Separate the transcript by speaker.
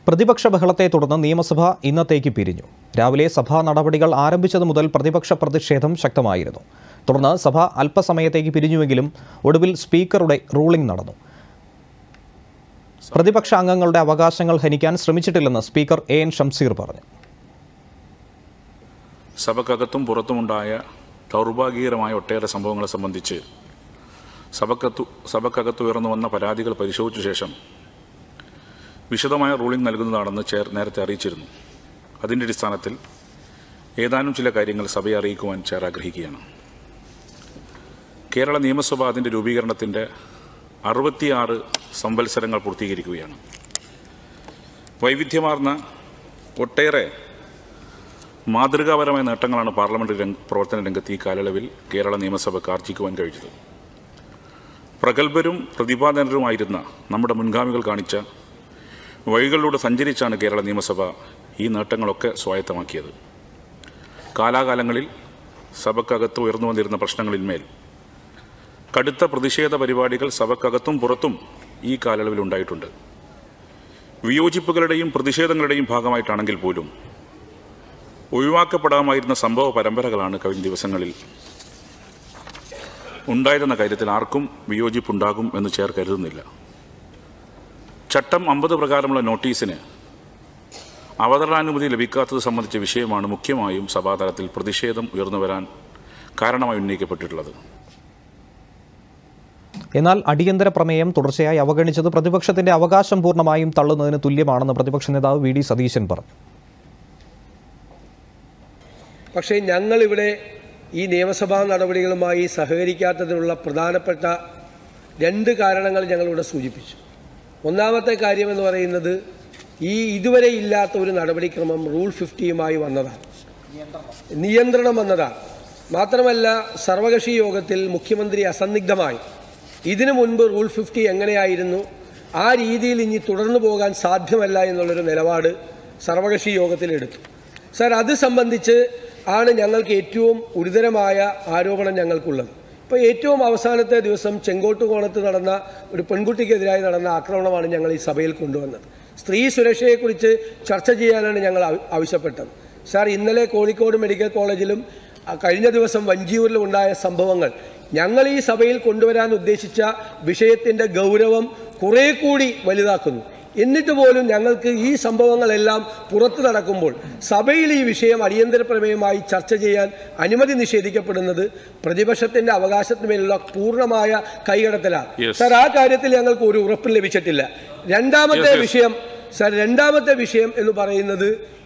Speaker 1: പ്രതിപക്ഷ ബഹളത്തെ തുടർന്ന് നിയമസഭ ഇന്നത്തേക്ക് പിരിഞ്ഞു രാവിലെ സഭാ നടപടികൾ ആരംഭിച്ചതു മുതൽ പ്രതിപക്ഷ പ്രതിഷേധം ശക്തമായിരുന്നു തുടർന്ന് സഭ അല്പസമയത്തേക്ക് പിരിഞ്ഞുവെങ്കിലും ഒടുവിൽ സ്പീക്കറുടെ റൂളിംഗ് നടന്നു പ്രതിപക്ഷ അംഗങ്ങളുടെ അവകാശങ്ങൾ ഹനിക്കാൻ ശ്രമിച്ചിട്ടില്ലെന്ന് സ്പീക്കർ എ എൻ ഷംസീർ പറഞ്ഞു
Speaker 2: സഭക്കകത്തും പുറത്തുമുണ്ടായ ദൗർഭാഗ്യകരമായ ഒട്ടേറെ സംഭവങ്ങളെ സംബന്ധിച്ച് സഭക്കത്തു സഭക്കകത്ത് ഉയർന്നു വന്ന പരാതികൾ പരിശോധിച്ച ശേഷം വിശദമായ റൂളിംഗ് നൽകുന്നതാണെന്ന് ചെയർ നേരത്തെ അറിയിച്ചിരുന്നു അതിൻ്റെ അടിസ്ഥാനത്തിൽ ഏതാനും ചില കാര്യങ്ങൾ സഭയെ അറിയിക്കുവാൻ ചെയർ ആഗ്രഹിക്കുകയാണ് കേരള നിയമസഭ അതിൻ്റെ രൂപീകരണത്തിൻ്റെ അറുപത്തിയാറ് സംവത്സരങ്ങൾ പൂർത്തീകരിക്കുകയാണ് വൈവിധ്യമാർന്ന ഒട്ടേറെ മാതൃകാപരമായ നേട്ടങ്ങളാണ് പാർലമെന്റ് രംഗ പ്രവർത്തന രംഗത്ത് ഈ കാലയളവിൽ കേരള നിയമസഭയ്ക്ക് ആർജിക്കുവാൻ കഴിഞ്ഞത് പ്രഗത്ഭരും പ്രതിപാദനരുമായിരുന്ന നമ്മുടെ മുൻഗാമികൾ കാണിച്ച വഴികളിലൂടെ സഞ്ചരിച്ചാണ് കേരള നിയമസഭ ഈ നേട്ടങ്ങളൊക്കെ സ്വായത്തമാക്കിയത് കാലാകാലങ്ങളിൽ സഭക്കകത്ത് ഉയർന്നു വന്നിരുന്ന പ്രശ്നങ്ങളിന്മേൽ കടുത്ത പ്രതിഷേധ പരിപാടികൾ സഭക്കകത്തും പുറത്തും ഈ കാലയളവിൽ ഉണ്ടായിട്ടുണ്ട് വിയോജിപ്പുകളുടെയും പ്രതിഷേധങ്ങളുടെയും ഭാഗമായിട്ടാണെങ്കിൽ പോലും ഒഴിവാക്കപ്പെടാമായിരുന്ന സംഭവ പരമ്പരകളാണ് കഴിഞ്ഞ ദിവസങ്ങളിൽ ഉണ്ടായതെന്ന കാര്യത്തിൽ ആർക്കും വിയോജിപ്പുണ്ടാകും എന്ന് ചേർ കരുതുന്നില്ല ചട്ടം അമ്പത് പ്രകാരമുള്ള നോട്ടീസിന് അവതരണാനുമതി ലഭിക്കാത്തത് സംബന്ധിച്ച വിഷയമാണ് മുഖ്യമായും സഭാതലത്തിൽ പ്രതിഷേധം ഉയർന്നു വരാൻ കാരണമായി ഉന്നയിക്കപ്പെട്ടിട്ടുള്ളത്
Speaker 1: എന്നാൽ അടിയന്തര പ്രമേയം തുടർച്ചയായി അവഗണിച്ചത് പ്രതിപക്ഷത്തിന്റെ അവകാശം പൂർണ്ണമായും തള്ളുന്നതിന് തുല്യമാണെന്ന് പ്രതിപക്ഷ നേതാവ് വി ഡി സതീശൻ പറഞ്ഞു
Speaker 3: പക്ഷേ ഞങ്ങളിവിടെ ഈ നിയമസഭാ നടപടികളുമായി സഹകരിക്കാത്തതിനുള്ള പ്രധാനപ്പെട്ട രണ്ട് കാരണങ്ങൾ ഞങ്ങളിവിടെ സൂചിപ്പിച്ചു ഒന്നാമത്തെ കാര്യം എന്ന് പറയുന്നത് ഈ ഇതുവരെ ഇല്ലാത്ത ഒരു നടപടിക്രമം റൂൾ ഫിഫ്റ്റിയുമായി വന്നതാണ് നിയന്ത്രണം വന്നതാണ് മാത്രമല്ല സർവകക്ഷി യോഗത്തിൽ മുഖ്യമന്ത്രി അസന്നിഗ്ധമായി ഇതിനു മുൻപ് റൂൾ ഫിഫ്റ്റി എങ്ങനെയായിരുന്നു ആ രീതിയിൽ ഇനി തുടർന്നു പോകാൻ സാധ്യമല്ല എന്നുള്ളൊരു നിലപാട് സർവകക്ഷി യോഗത്തിൽ എടുത്തു സാർ അത് സംബന്ധിച്ച് ആണ് ഞങ്ങൾക്ക് ഏറ്റവും ഗുരുതരമായ ആരോപണം ഞങ്ങൾക്കുള്ളത് ഇപ്പോൾ ഏറ്റവും അവസാനത്തെ ദിവസം ചെങ്കോട്ടുകോണത്ത് നടന്ന ഒരു പെൺകുട്ടിക്കെതിരായി നടന്ന ആക്രമണമാണ് ഞങ്ങൾ ഈ സഭയിൽ കൊണ്ടുവന്നത് സ്ത്രീ സുരക്ഷയെക്കുറിച്ച് ചർച്ച ചെയ്യാനാണ് ഞങ്ങൾ ആവ- ആവശ്യപ്പെട്ടത് സാർ ഇന്നലെ കോഴിക്കോട് മെഡിക്കൽ കോളേജിലും ആ, കഴിഞ്ഞ ദിവസം വഞ്ചിയൂരിലും ഉണ്ടായ സംഭവങ്ങൾ ഞങ്ങൾ ഈ സഭയിൽ കൊണ്ടുവരാൻ ഉദ്ദേശിച്ച വിഷയത്തിൻ്റെ ഗൗരവം കുറേ കൂടി വലുതാക്കുന്നു എന്നിട്ട് പോലും ഞങ്ങൾക്ക് ഈ സംഭവങ്ങളെല്ലാം പുറത്തു നടക്കുമ്പോൾ സഭയിൽ ഈ വിഷയം അടിയന്തര പ്രമേയമായി ചർച്ച ചെയ്യാൻ അനുമതി നിഷേധിക്കപ്പെടുന്നത് പ്രതിപക്ഷത്തിന്റെ അവകാശത്തിന്മേലുള്ള പൂർണ്ണമായ കൈകടത്തലാണ്
Speaker 2: Yes.
Speaker 3: സാർ ആ കാര്യത്തിൽ ഞങ്ങൾക്ക് ഒരു ഉറപ്പും ലഭിച്ചിട്ടില്ല രണ്ടാമത്തെ
Speaker 2: Yes, yes.
Speaker 3: വിഷയം സാർ രണ്ടാമത്തെ വിഷയം എന്ന് പറയുന്നത്